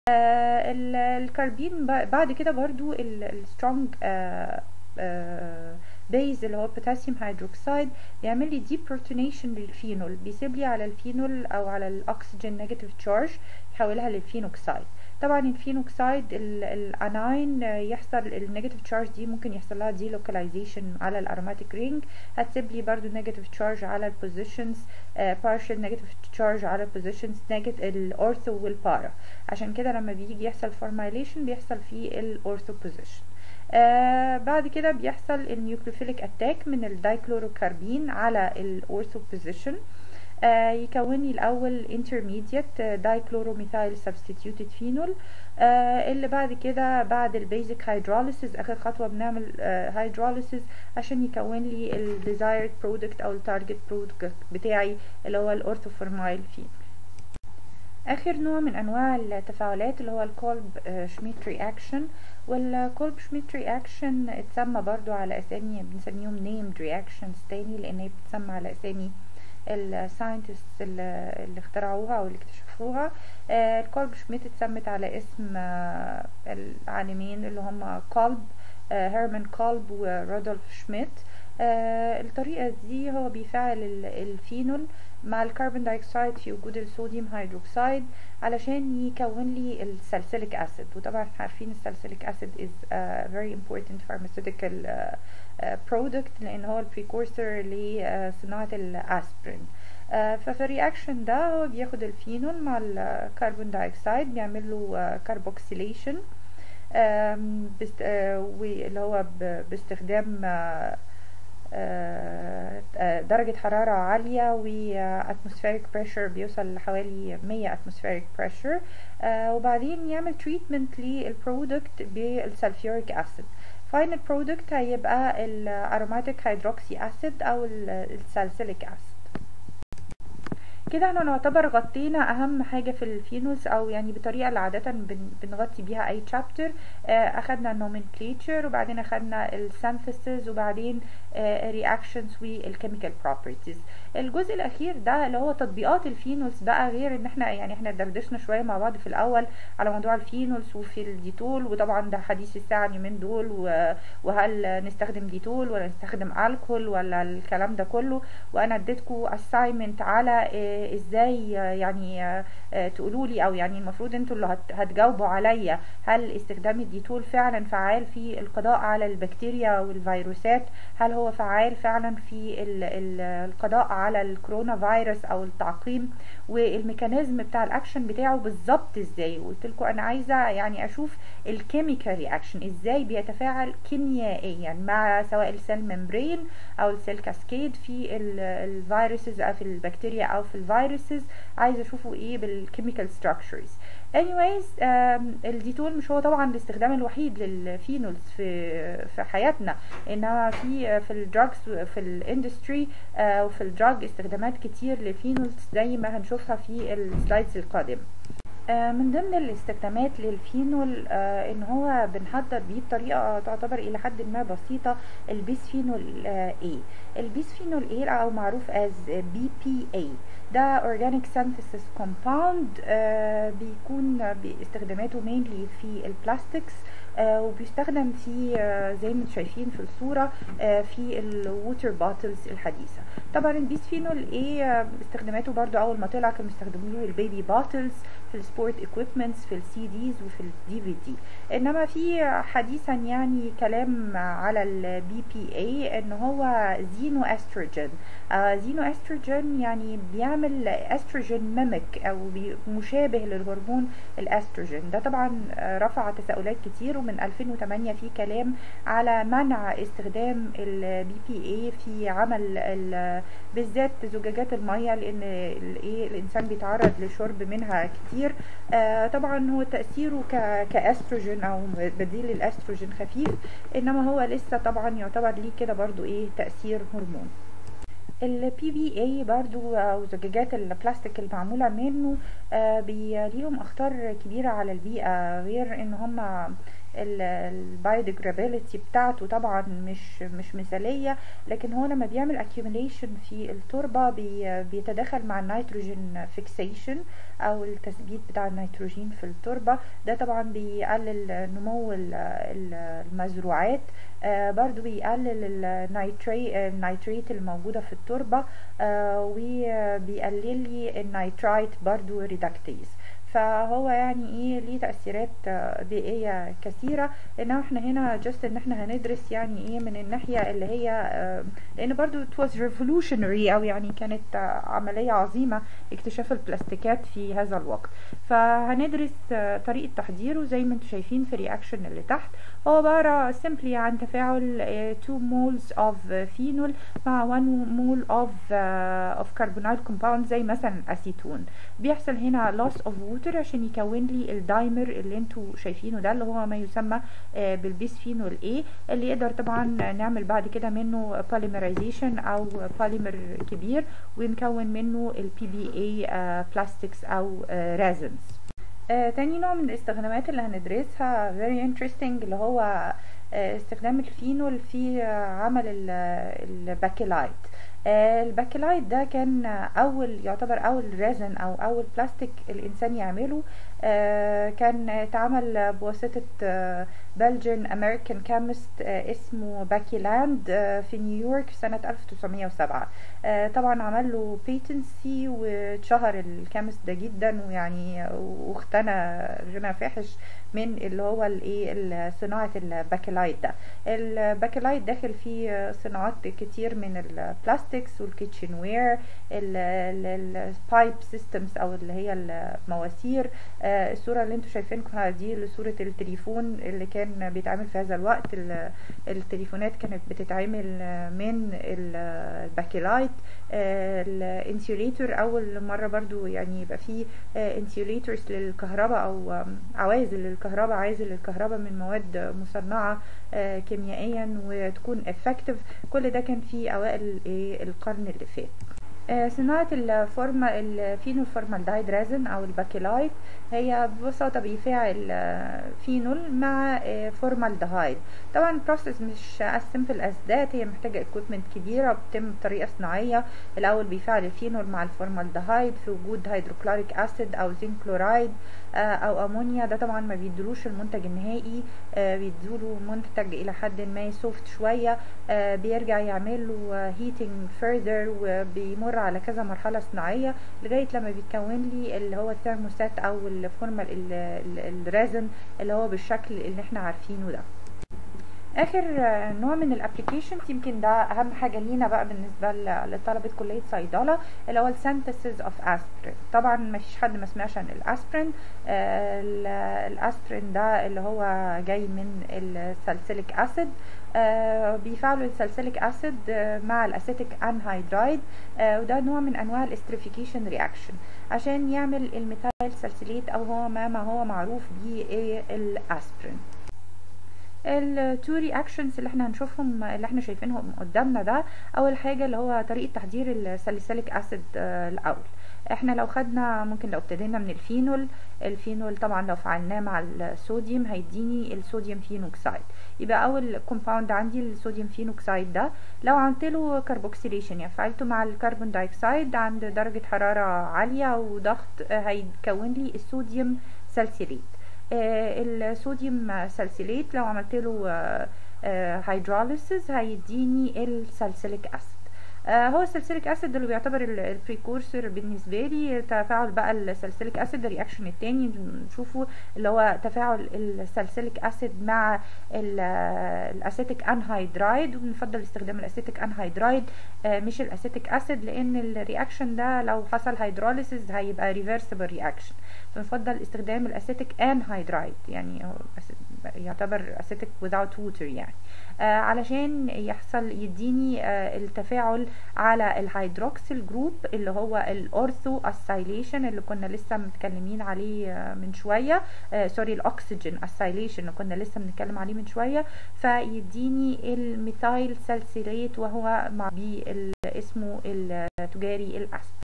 آه ال- الكربين ب- بعد كده برضو السترونج بيز اللي هو بوتاسيوم هيدروكسيد بيعمل لي دي بروتونيشن للفينول بيسيب لي على الفينول او على الاكسجين نيجاتيف تشارج يحولها للفينوكسيد طبعا الفينوكسيد الاناين يحصل النيجاتيف تشارج دي ممكن يحصل لها دي لوكاليزيشن على الاروماتيك رينج هتسيب لي برضو نيجاتيف تشارج على البوزيشنز بارشل نيجاتيف تشارج على البوزيشنز نيجاتيف الاورثو والبارا عشان كده لما بيجي يحصل فورمايليشن بيحصل في الاورثو بوزيشن آه بعد كده بيحصل النيوكليوفيليك اتاك من الدايكلوروكاربين على الاورثو بوزيشن آه يكون لي الاول intermediate دايكلوروميثايل substituted phenol آه اللي بعد كده بعد البيزك هيدروليسيس اخر خطوه بنعمل هيدروليسيس عشان يكون لي الديزايرد برودكت او التارجت برودكت بتاعي اللي هو الاورثوفورمايل فينول اخر نوع من انواع التفاعلات اللي هو الكولب شميت رياكشن والكولب شميت رياكشن اتسمى برضو على اسامي بنسميهم نيمد رياكشنز تاني لان هي بتسمى على اسامي الساينتست اللي, اللي اخترعوها او اللي اكتشفوها آه الكولب شميت اتسمت على اسم آه العالمين اللي هم كولب آه هيرمان كولب ورودولف شميت آه الطريقة دي هو بيفعل الفينول مع الكربون دايوكسيد في وجود الصوديوم هيدروكسيد علشان يكون لي السلسليك اسيد وطبعا احنا عارفين السلسليك اسيد is a very important pharmaceutical uh, uh, product لان هو البريكورسور لصناعة الاسبرين uh, ففي الرياكشن ده هو بياخد الفينول مع الكربون دايوكسيد بيعمل له كاربوكسيليشن اللي هو باستخدام درجة حرارة عالية واتموسفيريك بريشر بيوصل لحوالي 100 اتموسفيريك بريشر وبعدين يعمل تريتمنت للبرودكت بالسلفيوريك اسيد فاينل برودكت هيبقى الاروماتيك هيدروكسي اسيد او السالسيليك اسيد كده احنا نعتبر غطينا اهم حاجة في الفينولز او يعني بطريقة اللي عادة بن بنغطي بيها اي تشابتر اخدنا النومنكليتشر وبعدين اخدنا السينثيسيس وبعدين رياكشنز والكيميكال بروبرتيز الجزء الاخير ده اللي هو تطبيقات الفينولز بقى غير ان احنا يعني احنا دردشنا شويه مع بعض في الاول على موضوع الفينولز وفي الديتول وطبعا ده حديث الساعه اليومين دول وهل نستخدم ديتول ولا نستخدم الكحول ولا الكلام ده كله وانا اديتكم اساينمنت على ازاي يعني تقولوا لي او يعني المفروض انتوا اللي هتجاوبوا عليا هل استخدام الديتول فعلا فعال في القضاء على البكتيريا والفيروسات هل هو فعال فعلا في القضاء على الكورونا فيروس او التعقيم والميكانيزم بتاع الاكشن بتاعه بالظبط ازاي قلت لكم انا عايزه يعني اشوف الكيميكال رياكشن ازاي بيتفاعل كيميائيا مع سواء السيل ممبرين او السيل كاسكيد في الفيروسز او في البكتيريا او في الفيروسز عايزه اشوفه ايه بالكيميكال ستراكشرز anyways الديتول مش هو طبعا الاستخدام الوحيد للفينولز في في حياتنا انما في في الدراجز في الاندستري وفي الدراج استخدامات كتير للفينولز زي ما هنشوفها في السلايدز القادمه من ضمن الاستخدامات للفينول آه ان هو بنحضر بيه بطريقه تعتبر الى حد ما بسيطه البيسفينول آه اي البيسفينول اي او معروف از بي بي اي ده organic synthesis compound آه بيكون باستخداماته mainly في البلاستكس آه وبيستخدم في آه زي ما شايفين في الصورة آه في الووتر بوتلز الحديثة طبعا البيسفينول ايه استخداماته برضو اول ما طلع كانوا بيستخدموه البيبي بوتلز في السبورت ايكويبمنتس في السي ديز وفي الدي في دي انما في حديثا يعني كلام على البي بي اي ان هو زينو استروجين زينو استروجين يعني بيعمل استروجين ميميك او مشابه للهرمون الاستروجين ده طبعا رفع تساؤلات كتير ومن 2008 في كلام على منع استخدام البي بي اي في عمل بالذات زجاجات الميه لان الايه الانسان بيتعرض لشرب منها كتير آه طبعا هو تاثيره كاستروجين او بديل الاستروجين خفيف انما هو لسه طبعا يعتبر ليه كده برضو ايه تاثير هرمون البي بي اي برضو او زجاجات البلاستيك المعموله منه آه ليهم اخطار كبيره على البيئه غير ان هم البايوديجرابيلتي بتاعته طبعا مش مش مثاليه لكن هو لما بيعمل accumulation في التربه بي بيتداخل مع النيتروجين فيكسيشن او التثبيت بتاع النيتروجين في التربه ده طبعا بيقلل نمو المزروعات آه برضو بيقلل النيتري النيتريت الموجودة في التربة آه وبيقلل لي النيترايت برضو ريدكتيز فهو يعني ايه ليه تأثيرات بيئية كثيرة انما احنا هنا جست ان احنا هندرس يعني ايه من الناحية اللي هي لان برضو it was revolutionary او يعني كانت عملية عظيمة اكتشاف البلاستيكات في هذا الوقت فهندرس طريقة تحضيره زي ما انتم شايفين في الرياكشن اللي تحت هو عبارة simply عن تفاعل 2 moles of phenol مع 1 mole of of carbonyl compound زي مثلا الاسيتون بيحصل هنا loss of water عشان يكون لي الدايمر اللي انتوا شايفينه ده اللي هو ما يسمى بالبيسفينول A اللي يقدر طبعا نعمل بعد كده منه polymerization او بوليمر كبير ونكون منه البي بي اي بلاستكس او رازنز آه تاني نوع من الاستخدامات اللي هندرسها very interesting اللي هو آه استخدام الفينول في عمل الباكيلايت آه الباكيلايت ده كان اول يعتبر اول ريزن او اول بلاستيك الانسان يعمله آه كان اتعمل بواسطة آه بلجن امريكان كيمست اسمه باكيلاند في نيويورك سنة 1907 طبعا عمل له بيتنسي واتشهر الكيمست ده جدا ويعني واختنى غنى فاحش من اللي هو الايه صناعة الباكيلايت ده الباكيلايت داخل فيه صناعات كتير من البلاستكس والكيتشن وير البايب سيستمز او اللي هي المواسير الصورة اللي انتوا شايفينها دي صورة التليفون اللي كان بيتعمل في هذا الوقت التليفونات كانت بتتعمل من الباكيلايت الانسيوليتور اول مرة برضو يعني يبقى فيه انسيوليتورز للكهرباء او عوازل للكهرباء عازل للكهرباء من مواد مصنعة كيميائيا وتكون افكتيف كل ده كان في اوائل القرن اللي فات صناعة الفورما الفينول فورمالدهيد رازن او الباكيلايت هي ببساطة بيفاعل فينول مع فورمالدهيد طبعا البروسيس مش as simple as that هي محتاجة equipment كبيرة بتتم بطريقة صناعية الأول بيفاعل الفينول مع الفورمالدهيد في وجود هيدروكلوريك أسيد أو زنك كلورايد أو أمونيا ده طبعا ما بيدلوش المنتج النهائي بيدوله منتج إلى حد ما سوفت شوية بيرجع يعمل له heating further وبيمر على كذا مرحلة صناعية لغاية لما بيتكون لي اللي هو الثيرموسات أو الفورمال الرازن اللي هو بالشكل اللي احنا عارفينه ده اخر نوع من الابلكيشنز يمكن ده اهم حاجه لينا بقى بالنسبه لطلبه كليه صيدله اللي هو السينثيسيس اوف اسبرين طبعا ما فيش حد ما سمعش عن الاسبرين آه الاسبرين ده اللي هو جاي من السالسيليك اسيد آه بيفعلوا السالسيليك اسيد آه مع الاسيتيك انهيدرايد وده نوع من انواع الاستريفيكيشن رياكشن عشان يعمل الميثايل سالسيليت او هو ما, ما هو معروف بيه ايه الاسبرين التو رياكشنز اللي احنا هنشوفهم اللي احنا شايفينهم قدامنا ده اول حاجه اللي هو طريقه تحضير الساليسيليك اسيد الاول احنا لو خدنا ممكن لو ابتدينا من الفينول الفينول طبعا لو فعلناه مع الصوديوم هيديني الصوديوم فينوكسيد يبقى اول كومباوند عندي الصوديوم فينوكسيد ده لو عملت له كربوكسيليشن يعني فعلته مع الكربون دايوكسيد عند درجه حراره عاليه وضغط هيكون لي الصوديوم سالسيليت الصوديوم سالسيليت لو عملت له هيدروليسيس هيديني السالسيليك اسيد هو السلسليك اسيد اللي بيعتبر البريكورسور بالنسبه لي تفاعل بقى السلسليك اسيد الرياكشن التاني نشوفه اللي هو تفاعل السلسليك اسيد مع الاسيتيك انهيدرايد وبنفضل استخدام الاسيتيك انهيدرايد مش الاسيتيك اسيد لان الرياكشن ده لو حصل هيدروليسيس هيبقى ريفرسبل رياكشن فنفضل استخدام الاسيتيك انهيدرايد يعني يعتبر اسيتيك without water يعني آه علشان يحصل يديني آه التفاعل على الهيدروكسيل جروب اللي هو الاورثو اسايليشن اللي كنا لسه متكلمين عليه آه من شويه سوري الاكسجين اسايليشن اللي كنا لسه بنتكلم عليه من شويه فيديني الميثايل سالسيليت وهو مع اسمه التجاري الاسيد